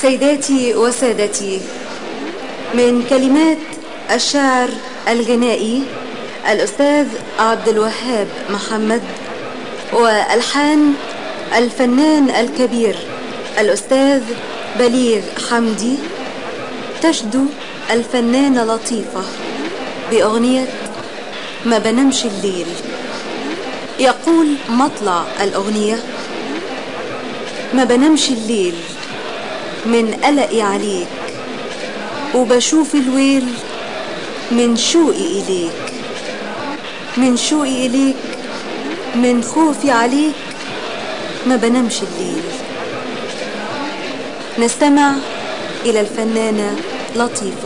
سيداتي وسادتي من كلمات الشاعر الغنائي الأستاذ عبد الوهاب محمد والحان الفنان الكبير الأستاذ بليغ حمدي تشدو الفنانة لطيفة بأغنية ما بنمش الليل يقول مطلع الأغنية ما بنمش الليل من قلقي عليك وبشوف الويل من شوقي إليك من شوقي إليك من خوفي عليك ما بنمش الليل نستمع إلى الفنانة لطيفة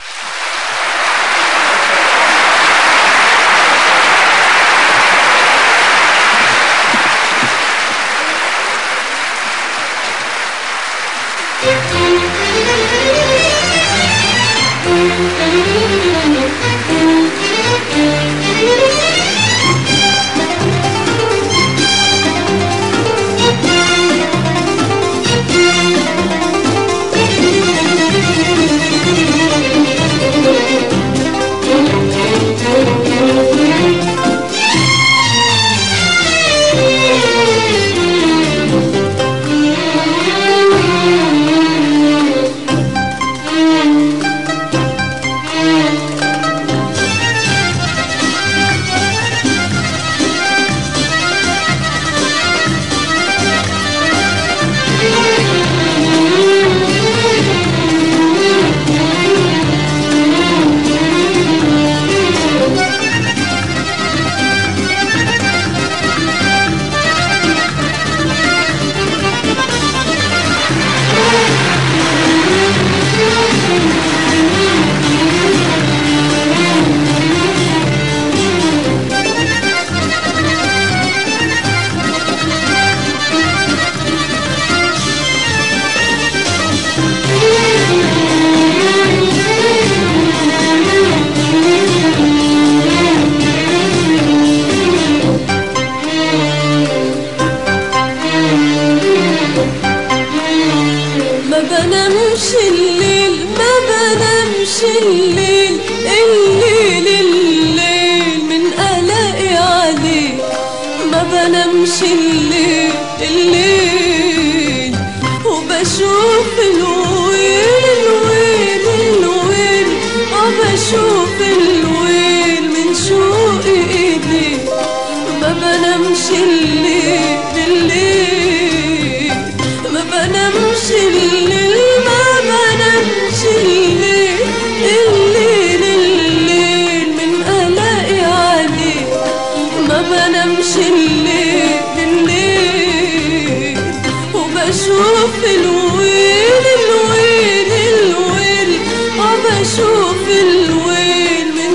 ما بنامش الليل ما بنامش الليل الليل الليل من قلقي عليك ما بنامش الليل الليل وبشوف الويل الويل الويل وبشوف الويل من شوقي إيديك ما بنامش الليل الليل ما بنامش الليل ما بنامش الليل الليل الليل من قلقي عليك ما بنامش الليل الليل وبشوف الويل الويل الويل وبشوف الويل من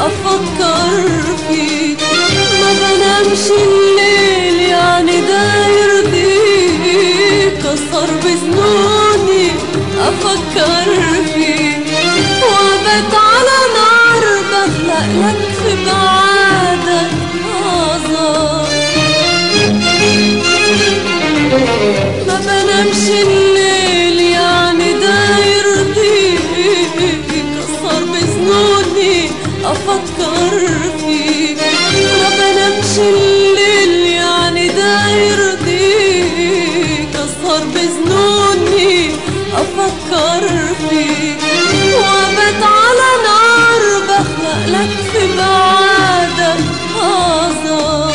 افكر فيك ما بنامش الليل يعني ده يرضيك كسر بظنوني افكر فيك وابات على نار بخلق لك في بعادك اعذار ما بنامش الليل يعني ده يرضيك كسر بظنوني افكر فيك ما بنامش الليل يعني ده يرضيك كسر بظنوني افكر فيك وابات على نار بخلق لك في بعادك اعذار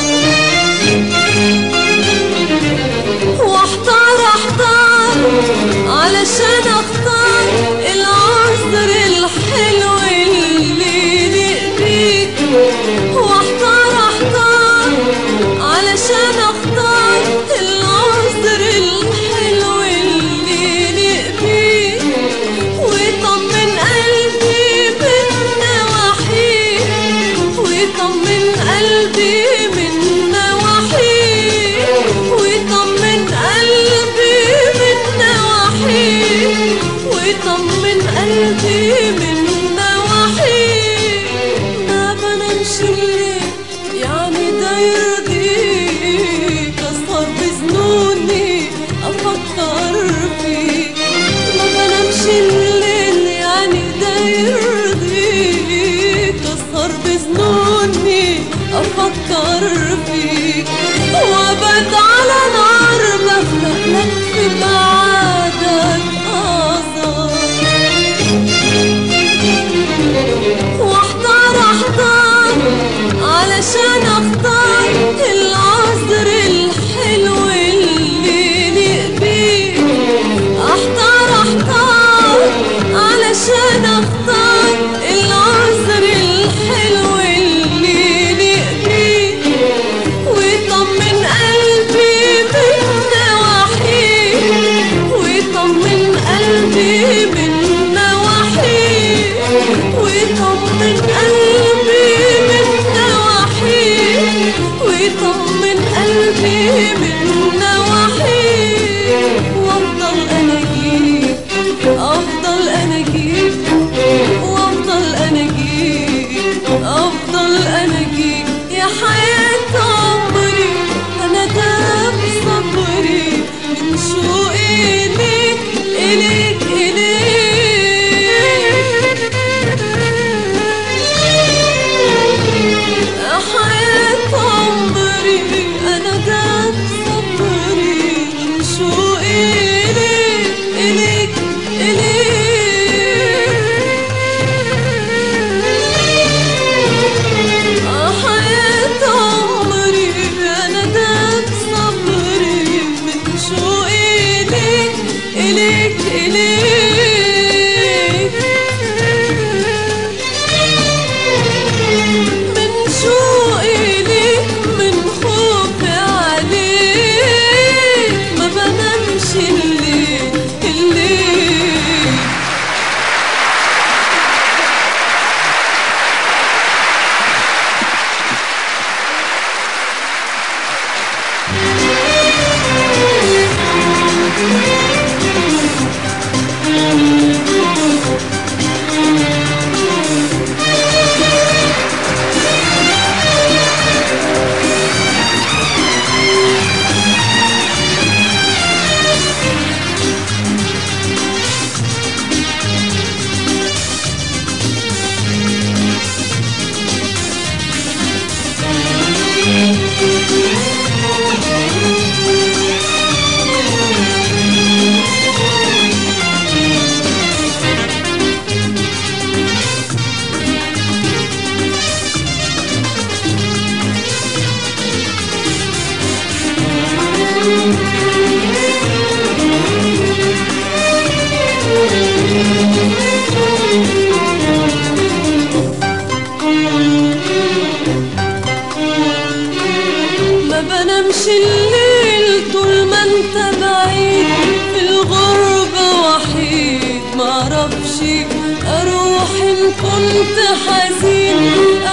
واحتار احتار علشان اختار العذر الحلو اللي يليق بيك واحتار احتار علشان اختار العذر الحلو اللي يليق بيك ويطمن قلبي من نواحيك ويطمن قلبي من نواحيك ويطمن قلبي من نواحيك ويطمن قلبي من نواحيك ما بنامش الليل يعني ده يرضيك كسر بظنوني افكر فيك ما بنامش الليل يعني ده يرضيك كسر بظنوني افكر فيك وابات على نار بخلق لك في بعادك اعذار واحتار احتار علشان اختار العذر الحلو اللي يليق بيك احتار احتار علشان اختار العذر الحلو اللي يليق بيك ويطمن قلبي من نواحيك ويطمن قلبي من نواحيك ويطمن قلبي من نواحيك ويطمن قلبي من نواحيك وافضل اناجيك افضل اناجيك وافضل اناجيك افضل اناجيك يا حياة عمري انا دام صبري من شوقي ليك اليك اليك يا حياة عمري انا دام صبري من شوقي ليك اليك اليك حياة عمري أنا دام صبري من شوقي ليك إليك إليك من شوقي ليك من خوفي عليك ما بنامش الليل الليل ما بنامش الليل طول ما انت بعيد في الغربة وحيد معرفش اروح ان كنت حزين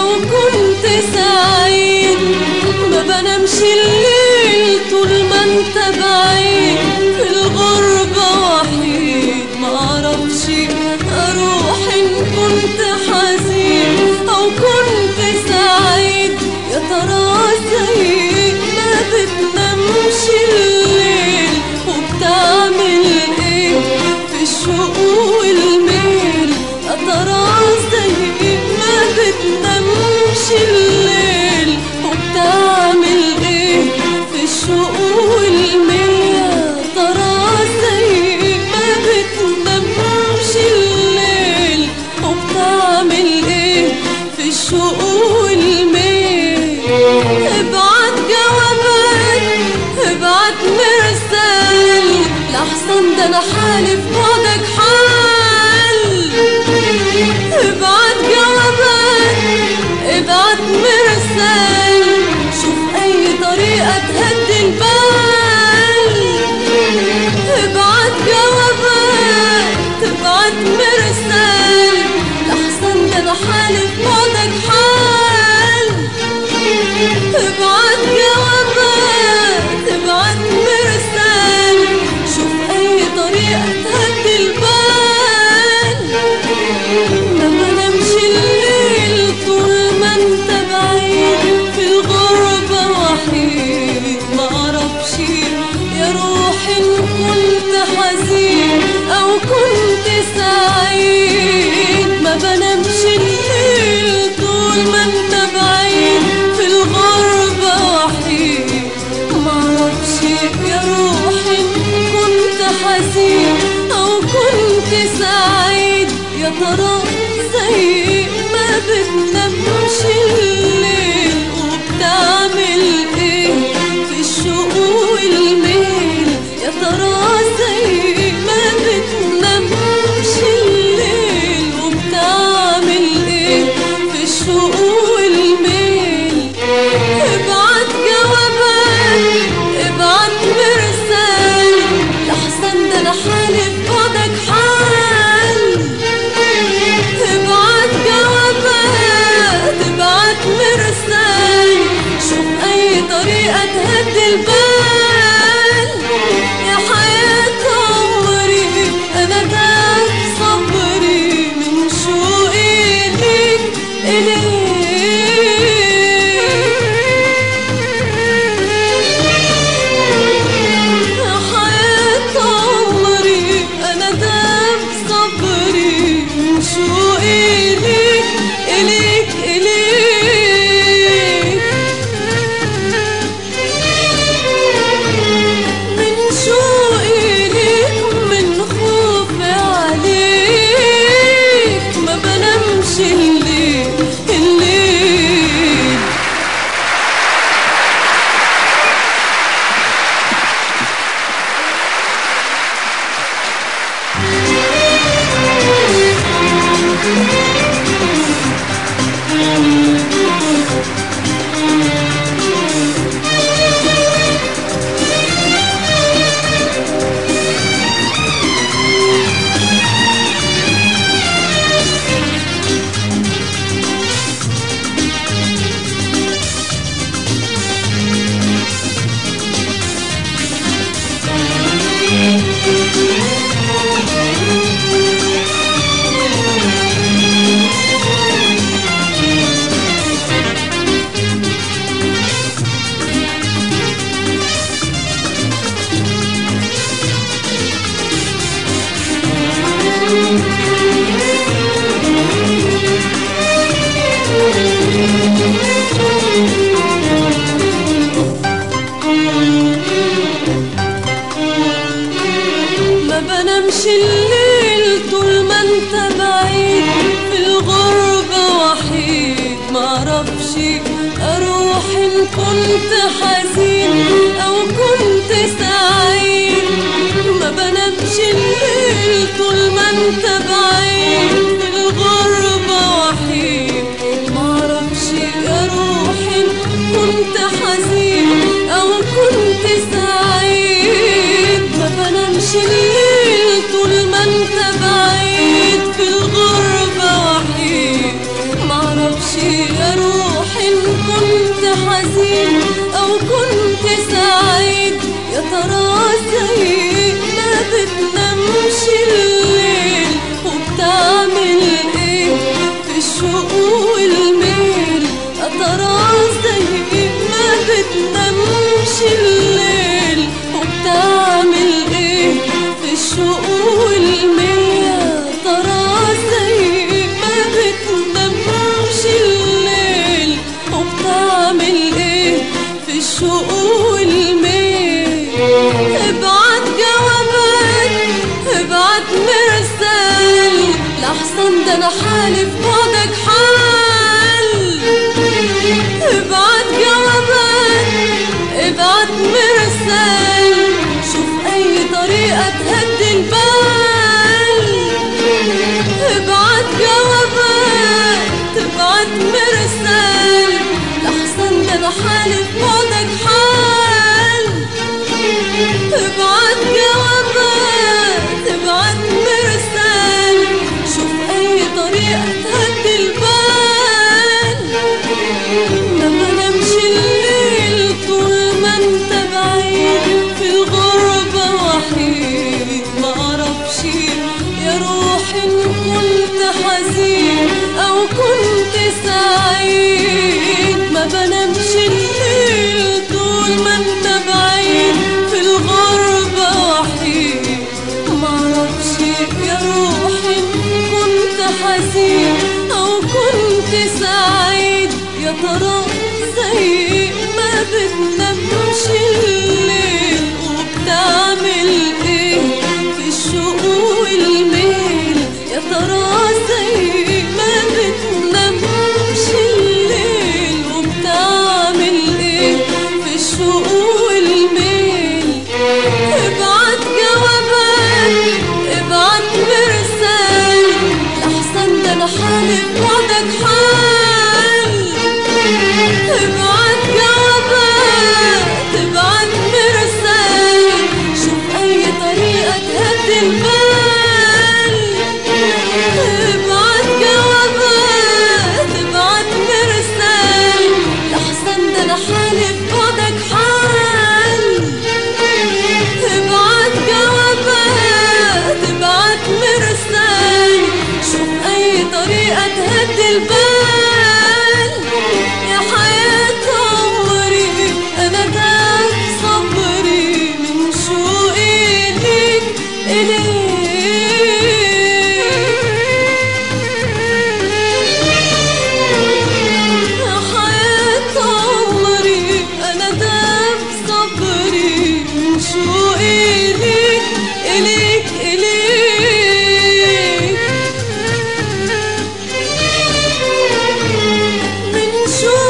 لحظن ده انا حالف بعدك حال ابعت جوابات ابعت مرسال شوف اي طريقة تهدي البال ابعت جوابات ابعت مرسال لحظن ده انا حالف بعدك حال ابعت جوابات ابعت مرسال شوف اي طريقة تهدي البال ما بنامش الليل طول ما انت بعيد في الغربة وحيد ما اعرفش يا روحي ان كنت حزين او كنت سعيد ما بنامش الليل طول ما انت بعيد في الغربة وحيد ما اعرفش يا روحي ان كنت حزين او كنت سعيد يا ترى زي ما بتنامش الليل وبتعمل ايه في الشوق والميل يا ترى زي ما بتنامش الليل وبتعمل ايه في الشوق والميل ابعت جوابات ابعت مرسال لحسن ده انا حالف بعدك حال ابعت جوابات ابعت مرسال شوف اي طريقة تهدي البال يا حياة عمري انا ده صبري من شوقي ليك إليك يا حياة عمري أنا دام صبري من شوقي ليك إليك إليك من شوقي ليك من خوفي عليك ما بنامش الليل الليل ما بنامش الليل طول ما انت بعيد في الغربة وحيد معرفش اروح ان كنت حزين او كنت سعيد ما بنامش الليل طول ما انت بعيد في الغربة وحيد معرفش اروح ان كنت حزين او كنت سعيد ما بنامش الليل طول ما انت بعيد في الغربة وحيد معرفش اروح ان كنت حزين او كنت سعيد يا ترى زي ما بتنامش الليل وبتعمل ايه في الشوق والميل يا ترى زي ما بتنامش الليل وبتعمل ايه في الشوق والميل يا ترى زي ما بتنامش الليل وبتعمل ايه في الشوق والميل حالف بعدك حال ابعت جوابات ابعت مرسال شوف اي طريقة تهدي البال ما بنامش الليل طول ما انت بعيد في الغربة وحيد ما اعرفش يا روحي ان كنت حزين او كنت سعيد ما بنامش الليل طول ما انت بعيد في الغربة وحيد ما اعرفش يا روحي ان كنت حزين او كنت سعيد يا ترى زي ما بتنامش الليل وبتعمل ايه في الشوق والميل يا ترى زي ما بتنامش الليل وبتعمل ايه في الشوق والميل ابعت جوابات ابعت مرسال لحسن ده انا حالف بعدك حال ابعت جوابات ابعت مرسال شوف اي طريقة تهدي البال ابعت جوابات ابعت مرسال لحسن ده انا حالف بعدك حال ابعت جوابات ابعت مرسال شوف اي طريقة تهدي البال يا حياة عمري انا تعب صبري من شوقي ليك إليك يا حياة عمري أنا دام صبري من شوقي ليك إليك إليك من شوقي